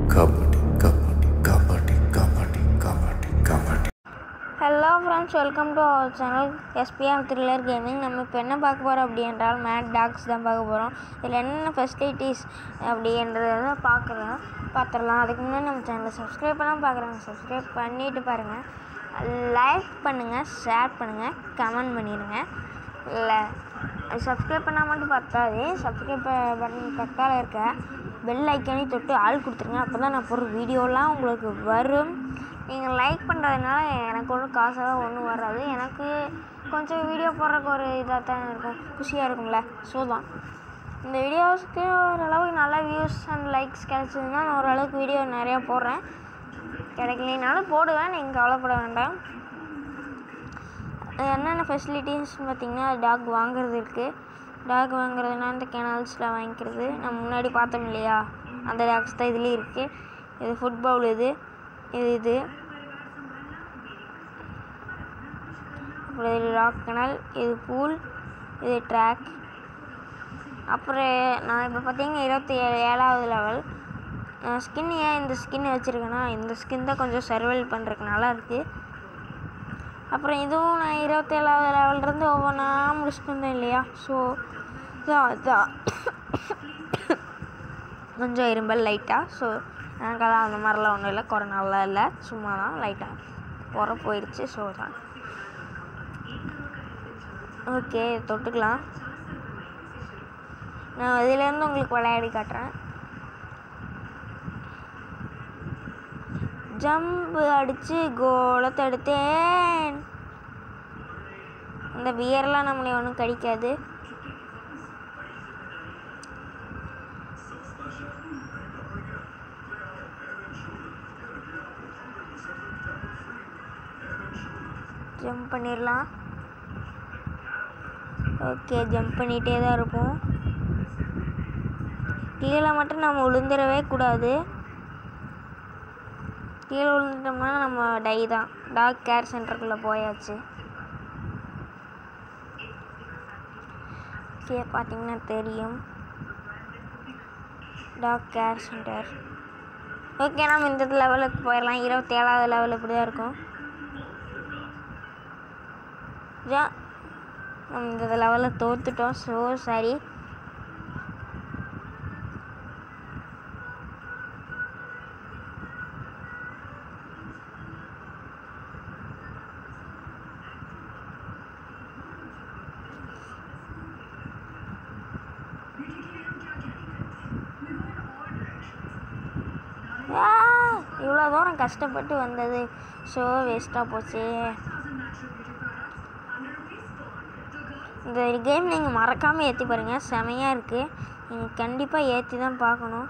kabaddi kabaddi kabaddi kabaddi kabaddi kabaddi hello friends welcome to our channel SPR thriller gaming நம்ம இப்போ என்ன பார்க்க போகிறோம் அப்படி என்றால் மேட் டாக்ஸ் தான் பார்க்க போகிறோம் இதில் என்னென்ன ஃபெசிலிட்டிஸ் அப்படின்றத பார்க்குறோம் பார்த்துடலாம் அதுக்கு முன்னாடி நம்ம சேனலை சப்ஸ்கிரைப் பண்ணால் பார்க்குறாங்க சப்ஸ்கிரைப் பண்ணிவிட்டு பாருங்கள் லைக் பண்ணுங்கள் ஷேர் பண்ணுங்கள் கமெண்ட் பண்ணிடுங்க இல்லை சப்ஸ்கிரைப் பண்ணால் மட்டும் பத்தாது சப்ஸ்கிரைப் பட்டன் பக்கத்தில் இருக்க பெல் ஐக்கானே தொட்டு ஆள் கொடுத்துருங்க அப்போ தான் நான் போடுற வீடியோலாம் உங்களுக்கு வரும் நீங்கள் லைக் பண்ணுறதுனால எனக்கு ஒன்றும் காசெல்லாம் ஒன்றும் வராது எனக்கு கொஞ்சம் வீடியோ போடுறதுக்கு ஒரு இதாக தான் இருக்கும் குஷியாக இருக்கும்ல ஸோ தான் இந்த வீடியோஸ்க்கு ஓரளவுக்கு நல்லா வியூஸ் அண்ட் லைக்ஸ் கிடச்சதுன்னா நான் ஓரளவுக்கு வீடியோ நிறையா போடுறேன் கிடைக்கலைனாலும் போடுவேன் நீங்கள் கவலைப்பட வேண்டாம் அது என்னென்ன ஃபெசிலிட்டிஸ்னு பார்த்தீங்கன்னா டாக் வாங்குறது இருக்குது டாக் வாங்குறதுனா இந்த கெனால்ஸில் வாங்கிக்கிறது நம்ம முன்னாடி பார்த்தோம் இல்லையா அந்த டாக்ஸ் தான் இதுலேயும் இருக்குது இது ஃபுட்பால் இது இது இது அப்புறம் இது டாக் கெனல் இது பூல் இது ட்ராக் அப்புறம் நான் இப்போ பார்த்தீங்கன்னா இருபத்தி ஏழு ஏழாவது லெவல் ஸ்கின் ஏன் இந்த ஸ்கின் வச்சுருக்கேன்னா இந்த ஸ்கின் தான் கொஞ்சம் சர்வைவல் பண்ணுறதுக்கு நல்லா இருக்குது அப்புறம் இதுவும் நான் இருபத்தேழாவது லெவல்லேருந்து ஒவ்வொன்றா முடிச்சுட்டு வந்தேன் இல்லையா ஸோ இதான் இதான் கொஞ்சம் இரும்பல் லைட்டாக ஸோ எனக்கெல்லாம் அந்த மாதிரிலாம் ஒன்றும் இல்லை கொரோனாலாம் இல்லை சும்மா தான் லைட்டாக போகிற போயிடுச்சு ஸோ தான் ஓகே தொட்டுக்கலாம் நான் இதிலேருந்து உங்களுக்கு விளையாடி காட்டுறேன் ஜம்பு அடித்து கோலத்தை எடுத்தேன் இந்த பியர்லாம் நம்மளை ஒன்றும் கடிக்காது ஜம்ப் பண்ணிடலாம் ஓகே ஜம்ப் பண்ணிகிட்டே தான் இருப்போம் கீழே மட்டும் நம்ம விழுந்துடவே கூடாது கீழே விழுந்துட்டோம்னா நம்ம டை தான் டாக் கேர் சென்டருக்குள்ளே போயாச்சு ஓகே பார்த்தீங்கன்னா தெரியும் டாக் கேர் சென்டர் ஓகே நம்ம இந்த லெவலுக்கு போயிடலாம் இருபத்தி ஏழாவது லெவல் இப்படி தான் இருக்கும் ஜா நம்ம இந்த லெவலில் தோற்றுட்டோம் ஸோ சரி இவ்வளோ தூரம் கஷ்டப்பட்டு வந்தது ஸோ வேஸ்ட்டாக போச்சு இந்த கேம் நீங்கள் மறக்காமல் ஏற்றி பாருங்கள் செமையாக இருக்குது நீங்கள் கண்டிப்பாக ஏற்றி தான் பார்க்கணும்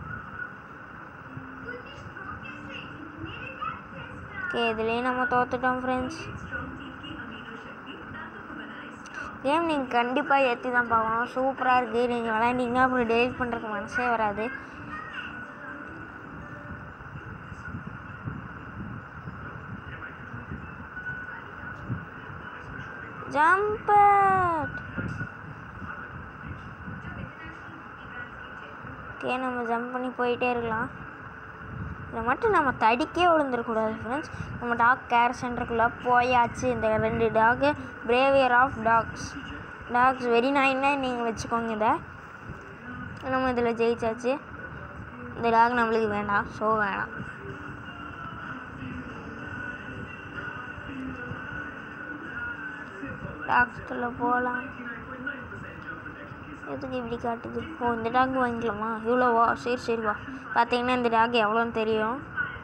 ஓகே இதுலேயும் நம்ம தோத்துட்டோம் ஃப்ரெண்ட்ஸ் கேம் நீங்கள் கண்டிப்பாக ஏற்றி தான் பார்க்கணும் சூப்பராக இருக்குது நீங்கள் விளையாண்டிங்கன்னா அப்புறம் டெலிட் பண்ணுறதுக்கு மனசே வராது ஜம்ப் ஓகே நம்ம ஜம்ப் பண்ணி போயிட்டே இருக்கலாம் இதை மட்டும் நம்ம தடிக்கே விழுந்துடக்கூடாது ஃப்ரெண்ட்ஸ் நம்ம டாக் கேர் சென்டருக்குள்ளே போயாச்சு இந்த ரெண்டு dog behaviour of dogs dogs very நைன்னா நீங்கள் வச்சுக்கோங்க இதை நம்ம இதில் ஜெயிச்சாச்சு இந்த டாக் நம்மளுக்கு வேண்டாம் ஸோ வேணாம் டாக்ஸ்குள்ளே போகலாம் எதுக்கு இப்படி காட்டுது ஓ இந்த டாக் வாங்கிக்கலாமா இவ்வளோவா சரி சரி வா பார்த்தீங்கன்னா இந்த டாக் எவ்வளோன்னு தெரியும்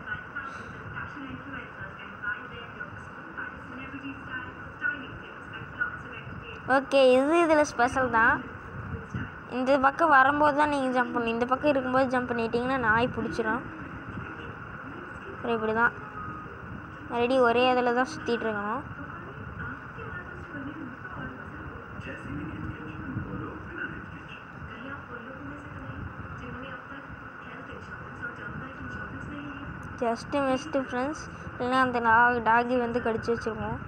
ஓகே இது இதில் ஸ்பெஷல் தான் இந்த பக்கம் வரும்போது தான் நீங்கள் ஜம்ப் பண்ணணும் இந்த பக்கம் இருக்கும்போது ஜம்ப் பண்ணிட்டீங்கன்னா நாய் பிடிச்சிரும் அப்புறம் இப்படி தான் ரெடி ஒரே இதில் தான் சுற்றிட்டு இருக்கணும் ஜஸ்ட்டு மிஸ்ட்டு ஃப்ரெண்ட்ஸ் இல்லைன்னா அந்த டாக் டாகி வந்து கடிச்சு வச்சுருவோம்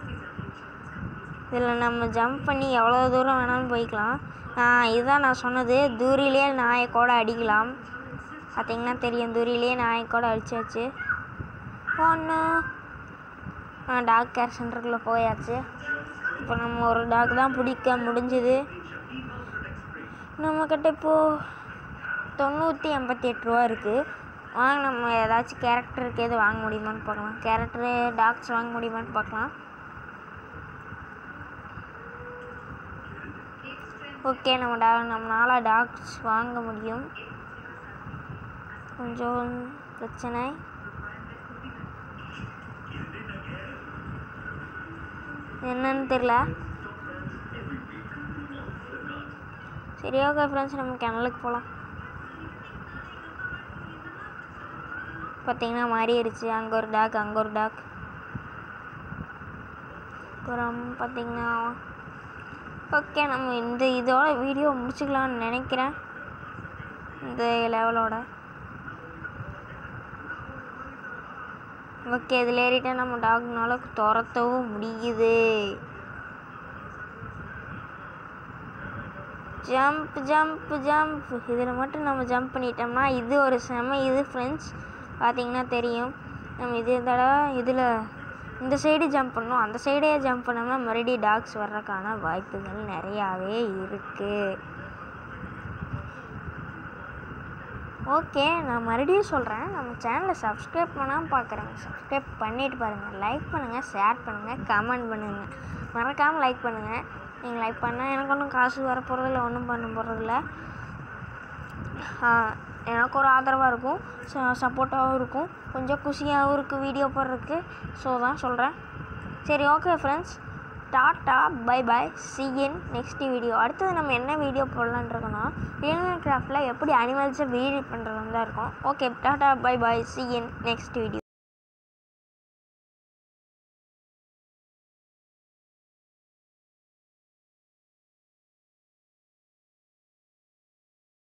இதில் நம்ம ஜம்ப் பண்ணி எவ்வளோ தூரம் வேணாலும் போய்க்கலாம் இதுதான் நான் சொன்னது தூரிலே நாயை கூட அடிக்கலாம் பார்த்தீங்கன்னா தெரியும் துரியிலே நாய் கூட அடிச்சாச்சு ஒன்று டாக் கேர் சென்டருக்குள்ளே போயாச்சு இப்போ நம்ம ஒரு டாக் தான் பிடிக்க முடிஞ்சுது நம்மக்கிட்ட இப்போது தொண்ணூற்றி எண்பத்தி எட்டு ரூபா இருக்குது வாங்க நம்ம ஏதாச்சும் கேரக்டருக்கு எது வாங்க முடியுமான்னு பார்க்கலாம் கேரக்டரு டாக்ஸ் வாங்க முடியுமான்னு பார்க்கலாம் ஓகே நம்ம டா நம்மளால் டாக்ஸ் வாங்க முடியும் கொஞ்சம் பிரச்சனை என்னன்னு தெரில சரி ஓகே ஃப்ரெண்ட்ஸ் நம்ம கிணலுக்கு போகலாம் பார்த்தீங்கன்னா மாறிடுச்சு அங்கே ஒரு டாக் அங்கே ஒரு டாக் அப்புறம் பார்த்தீங்கன்னா ஓகே நம்ம இந்த இதோட வீடியோ முடிச்சுக்கலாம்னு நினைக்கிறேன் இந்த லெவலோட ஓகே இதில் ஏறிட்டா நம்ம டாக்னால துரத்தவும் முடியுது ஜம்ப் ஜம்ப் ஜம்ப் இதில் மட்டும் நம்ம ஜம்ப் பண்ணிட்டோம்னா இது ஒரு செம இது ஃப்ரெண்ட்ஸ் பார்த்தீங்கன்னா தெரியும் நம்ம இது தடவை இதில் இந்த சைடு ஜம்ப் பண்ணோம் அந்த சைடே ஜம்ப் பண்ணோம்னா மறுபடியும் டாக்ஸ் வர்றதுக்கான வாய்ப்புகள் நிறையாவே இருக்குது ஓகே நான் மறுபடியும் சொல்கிறேன் நம்ம சேனலை சப்ஸ்கிரைப் பண்ணாமல் பார்க்குறேங்க சப்ஸ்கிரைப் பண்ணிட்டு பாருங்கள் லைக் பண்ணுங்கள் ஷேர் பண்ணுங்கள் கமெண்ட் பண்ணுங்கள் மறக்காமல் லைக் பண்ணுங்கள் நீங்கள் லைக் பண்ணால் எனக்கு ஒன்றும் காசு வர போகிறதில்ல ஒன்றும் பண்ண போகிறதில்ல எனக்கு ஒரு ஆதரவாக இருக்கும் சப்போர்ட்டாகவும் இருக்கும் கொஞ்சம் குஷியாகவும் இருக்குது வீடியோ போடுறதுக்கு ஸோ தான் சொல்கிறேன் சரி okay friends tata bye bye see you in next video அடுத்தது நம்ம என்ன வீடியோ போடலான்னு இருக்கோன்னா ரியல் கிராஃப்டில் எப்படி அனிமல்ஸை வீடு பண்ணுறது தான் இருக்கும் okay tata bye bye see you in next video